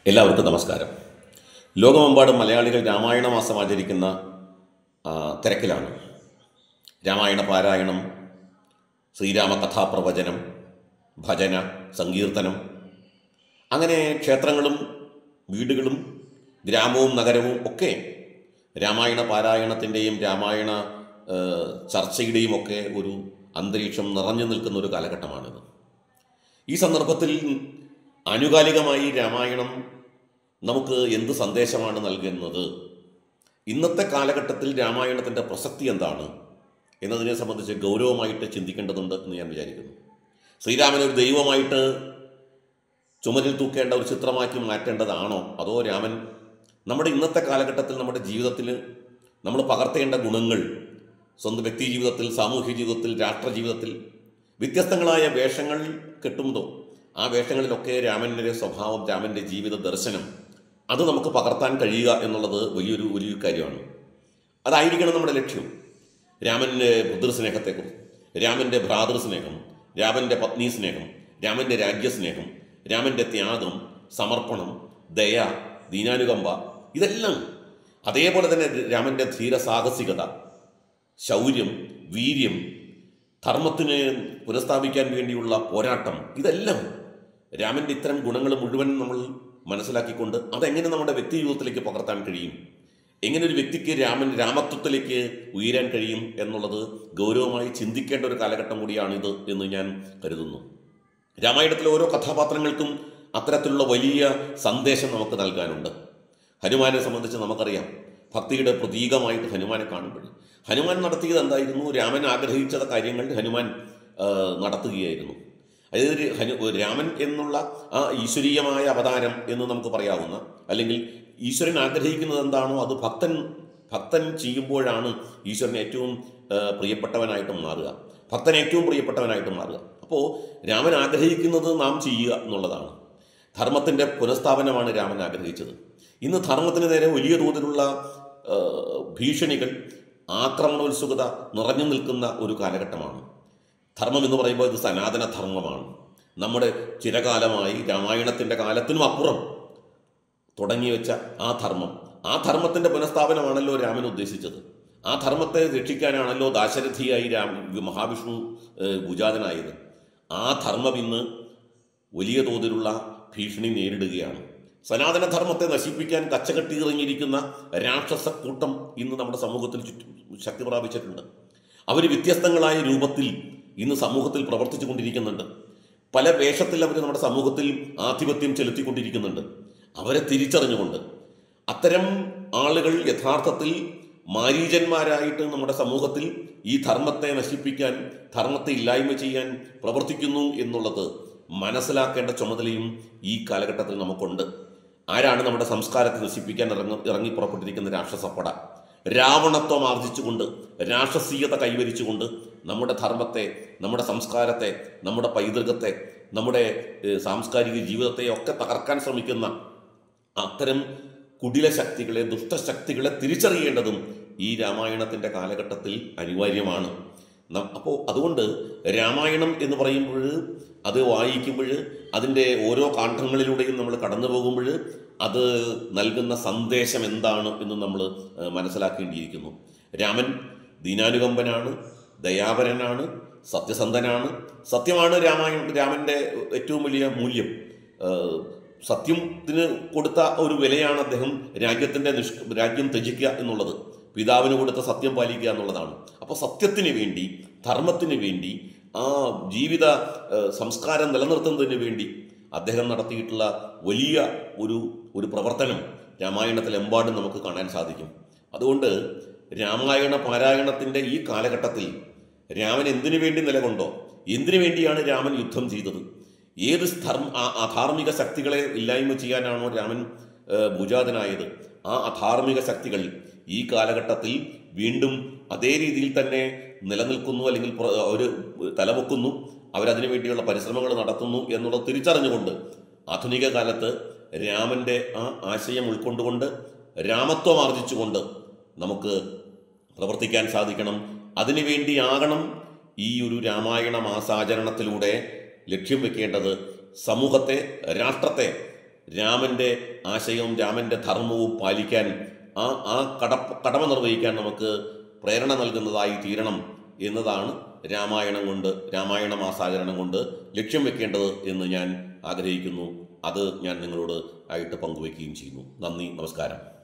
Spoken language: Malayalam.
എല്ലാവർക്കും നമസ്കാരം ലോകമെമ്പാടും മലയാളികൾ രാമായണ മാസം ആചരിക്കുന്ന ആ, തിരക്കിലാണ് രാമായണ പാരായണം ശ്രീരാമ കഥാപ്രവചനം ഭജന സങ്കീർത്തനം അങ്ങനെ ക്ഷേത്രങ്ങളും വീടുകളും ഗ്രാമവും നഗരവും ഒക്കെ രാമായണ പാരായണത്തിൻ്റെയും രാമായണ ആ, ചർച്ചയുടെയും ഒക്കെ ഒരു അന്തരീക്ഷം നിറഞ്ഞു നിൽക്കുന്ന ഒരു കാലഘട്ടമാണിത് ഈ സന്ദർഭത്തിൽ ആനുകാലികമായി രാമായണം നമുക്ക് എന്ത് സന്ദേശമാണ് നൽകുന്നത് ഇന്നത്തെ കാലഘട്ടത്തിൽ രാമായണത്തിൻ്റെ പ്രസക്തി എന്താണ് എന്നതിനെ സംബന്ധിച്ച് ഗൗരവമായിട്ട് ചിന്തിക്കേണ്ടതുണ്ട് എന്ന് ഞാൻ വിചാരിക്കുന്നു ശ്രീരാമൻ ഒരു ദൈവമായിട്ട് ചുമരിൽ തൂക്കേണ്ട ഒരു ചിത്രമാക്കി മാറ്റേണ്ടതാണോ അതോ രാമൻ നമ്മുടെ ഇന്നത്തെ കാലഘട്ടത്തിൽ നമ്മുടെ ജീവിതത്തിൽ നമ്മൾ പകർത്തേണ്ട ഗുണങ്ങൾ സ്വന്തം വ്യക്തി ജീവിതത്തിൽ സാമൂഹ്യ ജീവിതത്തിൽ രാഷ്ട്ര ജീവിതത്തിൽ വ്യത്യസ്തങ്ങളായ വേഷങ്ങൾ കെട്ടുമ്പോൾ ആ വേഷങ്ങളിലൊക്കെ രാമൻ്റെ സ്വഭാവം രാമൻ്റെ ജീവിത ദർശനം അത് നമുക്ക് പകർത്താൻ കഴിയുക എന്നുള്ളത് വലിയൊരു വലിയൊരു കാര്യമാണ് അതായിരിക്കണം നമ്മുടെ ലക്ഷ്യം രാമൻ്റെ പുത്രസ്നേഹത്തെക്കുറിച്ച് രാമൻ്റെ ഭ്രാതൃസ്നേഹം രാമൻ്റെ പത്നി സ്നേഹം രാമൻ്റെ രാജ്യസ്നേഹം രാമൻ്റെ ത്യാഗം സമർപ്പണം ദയ ദീനാനുകമ്പ ഇതെല്ലാം അതേപോലെ തന്നെ രാമൻ്റെ ധീരസാഹസികത ശൗര്യം വീര്യം ധർമ്മത്തിന് പുനഃസ്ഥാപിക്കാൻ വേണ്ടിയുള്ള പോരാട്ടം ഇതെല്ലാം രാമൻ്റെ ഇത്തരം ഗുണങ്ങൾ മുഴുവൻ നമ്മൾ മനസ്സിലാക്കിക്കൊണ്ട് അതെങ്ങനെ നമ്മുടെ വ്യക്തി ജീവിതത്തിലേക്ക് പകർത്താൻ കഴിയും എങ്ങനെ ഒരു വ്യക്തിക്ക് രാമൻ രാമത്വത്തിലേക്ക് ഉയരാൻ കഴിയും എന്നുള്ളത് ഗൗരവമായി ചിന്തിക്കേണ്ട ഒരു കാലഘട്ടം കൂടിയാണിത് എന്ന് ഞാൻ കരുതുന്നു രാമായണത്തിലെ ഓരോ കഥാപാത്രങ്ങൾക്കും അത്തരത്തിലുള്ള വലിയ സന്ദേശം നമുക്ക് നൽകാനുണ്ട് ഹനുമാനെ സംബന്ധിച്ച് നമുക്കറിയാം ഭക്തിയുടെ പ്രതീകമായിട്ട് ഹനുമാനെ കാണുമ്പോൾ ഹനുമാൻ നടത്തിയത് എന്തായിരുന്നു രാമൻ ആഗ്രഹിച്ച കാര്യങ്ങൾ ഹനുമാൻ ആ, നടത്തുകയായിരുന്നു അതായത് ഒരു ഹനു രാമൻ എന്നുള്ള ആ ഈശ്വരീയമായ അവതാരം എന്ന് നമുക്ക് പറയാവുന്ന അല്ലെങ്കിൽ ഈശ്വരൻ ആഗ്രഹിക്കുന്നത് എന്താണോ അത് ഭക്തൻ ഭക്തൻ ചെയ്യുമ്പോഴാണ് ഈശ്വരൻ ഏറ്റവും ആ, പ്രിയപ്പെട്ടവനായിട്ട് മാറുക ഭക്തൻ ഏറ്റവും പ്രിയപ്പെട്ടവനായിട്ട് മാറുക അപ്പോൾ രാമൻ ആഗ്രഹിക്കുന്നത് നാം ചെയ്യുക എന്നുള്ളതാണ് ധർമ്മത്തിൻ്റെ പുനഃസ്ഥാപനമാണ് രാമൻ ആഗ്രഹിച്ചത് ഇന്ന് ധർമ്മത്തിന് നേരെ വലിയ തോതിലുള്ള ആ, ഭീഷണികൾ ആക്രമണോത്സുകത നിറഞ്ഞു നിൽക്കുന്ന ഒരു കാലഘട്ടമാണ് ധർമ്മം എന്ന് പറയുമ്പോൾ ഇത് സനാതന ധർമ്മമാണ് നമ്മുടെ ചിരകാലമായി രാമായണത്തിൻ്റെ കാലത്തിനും അപ്പുറം തുടങ്ങി വെച്ച ആ ധർമ്മം ആ ധർമ്മത്തിൻ്റെ പുനഃസ്ഥാപനമാണല്ലോ രാമൻ ഉദ്ദേശിച്ചത് ആ ധർമ്മത്തെ രക്ഷിക്കാനാണല്ലോ ദാശരഥിയായി രാം മഹാവിഷ്ണു ഏഹ്, ഗുജാതനായത് ആ ധർമ്മം ഇന്ന് വലിയ തോതിലുള്ള ഭീഷണി നേരിടുകയാണ് സനാതനധർമ്മത്തെ നശിപ്പിക്കാൻ കച്ചകെട്ടിയിറങ്ങിയിരിക്കുന്ന രാക്ഷസ കൂട്ടം ഇന്ന് നമ്മുടെ സമൂഹത്തിൽ ചുറ്റും ശക്തി പ്രാപിച്ചിട്ടുണ്ട് അവർ വ്യത്യസ്തങ്ങളായ രൂപത്തിൽ ഇന്ന് സമൂഹത്തിൽ പ്രവർത്തിച്ചു കൊണ്ടിരിക്കുന്നുണ്ട് പല വേഷത്തിൽ അവർ നമ്മുടെ സമൂഹത്തിൽ ആധിപത്യം ചെലുത്തിക്കൊണ്ടിരിക്കുന്നുണ്ട് അവരെ തിരിച്ചറിഞ്ഞുകൊണ്ട് അത്തരം ആളുകൾ യഥാർത്ഥത്തിൽ മാരീചന്മാരായിട്ട് നമ്മുടെ സമൂഹത്തിൽ ഈ ധർമ്മത്തെ നശിപ്പിക്കാൻ ധർമ്മത്തെ ഇല്ലായ്മ ചെയ്യാൻ പ്രവർത്തിക്കുന്നു എന്നുള്ളത് മനസ്സിലാക്കേണ്ട ചുമതലയും ഈ കാലഘട്ടത്തിൽ നമുക്കുണ്ട് ആരാണ് നമ്മുടെ സംസ്കാരത്തെ നശിപ്പിക്കാൻ ഇറങ്ങി ഇറങ്ങി പുറപ്പെട്ടിരിക്കുന്ന രാക്ഷസപ്പട രാവണത്വം ആർജിച്ചുകൊണ്ട് രാക്ഷസീയത കൈവരിച്ചുകൊണ്ട് നമ്മുടെ ധർമ്മത്തെ നമ്മുടെ സംസ്കാരത്തെ നമ്മുടെ പൈതൃകത്തെ നമ്മുടെ ഏഹ്, സാംസ്കാരിക ജീവിതത്തെ ഒക്കെ തകർക്കാൻ ശ്രമിക്കുന്ന അത്തരം കുടില ശക്തികളെ ദുഷ്ടശക്തികളെ തിരിച്ചറിയേണ്ടതും ഈ രാമായണത്തിൻ്റെ കാലഘട്ടത്തിൽ അനിവാര്യമാണ് നം- അപ്പോൾ അതുകൊണ്ട് രാമായണം എന്ന് പറയുമ്പോൾ അത് വായിക്കുമ്പോൾ അതിൻ്റെ ഓരോ കാണ്ഡങ്ങളിലൂടെയും നമ്മൾ കടന്നു പോകുമ്പോൾ അത് നൽകുന്ന സന്ദേശം എന്താണ് എന്ന് നമ്മൾ ഏഹ്, മനസ്സിലാക്കേണ്ടിയിരിക്കുന്നു രാമൻ ദീനാനുകമ്പനാണ് ദയാപരനാണ് സത്യസന്ധനാണ് സത്യമാണ് രാമായണം രാമൻ്റെ ഏറ്റവും വലിയ മൂല്യം ഏഹ്, സത്യത്തിന് കൊടുത്ത ഒരു വിലയാണ് അദ്ദേഹം രാജ്യത്തിൻ്റെ നിഷ് രാജ്യം ത്യജിക്കുക എന്നുള്ളത് പിതാവിന് കൊടുത്ത സത്യം പാലിക്കുക എന്നുള്ളതാണ് അപ്പോൾ സത്യത്തിന് വേണ്ടി ധർമ്മത്തിന് വേണ്ടി ആ ജീവിത ഏഹ്, സംസ്കാരം നിലനിർത്തുന്നതിന് വേണ്ടി അദ്ദേഹം നടത്തിയിട്ടുള്ള വലിയ ഒരു ഒരു പ്രവർത്തനം രാമായണത്തിലെമ്പാടും നമുക്ക് കാണാൻ സാധിക്കും അതുകൊണ്ട് രാമായണ പാരായണത്തിൻ്റെ ഈ കാലഘട്ടത്തിൽ രാമൻ എന്തിനു വേണ്ടി നിലകൊണ്ടോ എന്തിനു വേണ്ടിയാണ് രാമൻ യുദ്ധം ചെയ്തത് ഏത് ധർമ്മ ആ അധാർമിക ശക്തികളെ ഇല്ലായ്മ ചെയ്യാനാണോ രാമൻ ഏഹ്, ഭുജാതനായത് ആ അധാർമിക ശക്തികൾ ഈ കാലഘട്ടത്തിൽ വീണ്ടും അതേ രീതിയിൽ തന്നെ നിലനിൽക്കുന്നു അല്ലെങ്കിൽ അവർ തലപൊക്കുന്നു അവരതിനു വേണ്ടിയുള്ള പരിശ്രമങ്ങൾ നടത്തുന്നു എന്നുള്ളത് തിരിച്ചറിഞ്ഞുകൊണ്ട് ആധുനിക കാലത്ത് രാമൻ്റെ ആ ആശയം ഉൾക്കൊണ്ടുകൊണ്ട് രാമത്വം ആർജിച്ചുകൊണ്ട് നമുക്ക് പ്രവർത്തിക്കാൻ സാധിക്കണം അതിനുവേണ്ടിയാകണം ഈ ഒരു രാമായണ മാസാചരണത്തിലൂടെ ലക്ഷ്യം വെക്കേണ്ടത് സമൂഹത്തെ രാഷ്ട്രത്തെ രാമൻ്റെ ആശയവും രാമൻ്റെ ധർമ്മവും പാലിക്കാൻ ആ ആ കട കടമ നിർവഹിക്കാൻ നമുക്ക് പ്രേരണ നൽകുന്നതായി തീരണം എന്നതാണ് രാമായണം കൊണ്ട് രാമായണ മാസാചരണം കൊണ്ട് ലക്ഷ്യം വെക്കേണ്ടത് എന്ന് ഞാൻ ആഗ്രഹിക്കുന്നു അത് ഞാൻ നിങ്ങളോട് ആയിട്ട് പങ്കുവയ്ക്കുകയും ചെയ്യുന്നു നന്ദി നമസ്കാരം